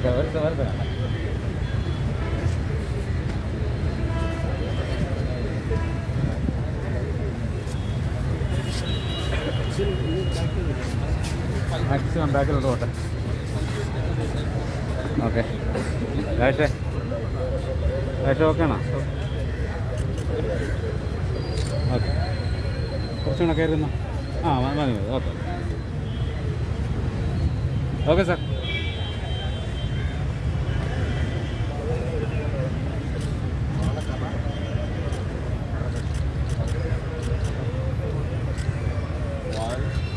okay വരട്ടെ വരട്ടെ maximum ബാക്കിലോട്ട് പോട്ടെ ഓക്കെ രാഷേ രാഷേ ഓക്കെ ആണോ ഓക്കെ കുറച്ചുകൂടെ കയറുന്നു ആ മതി മതി മതി ഓക്കെ ഓക്കെ സാർ One,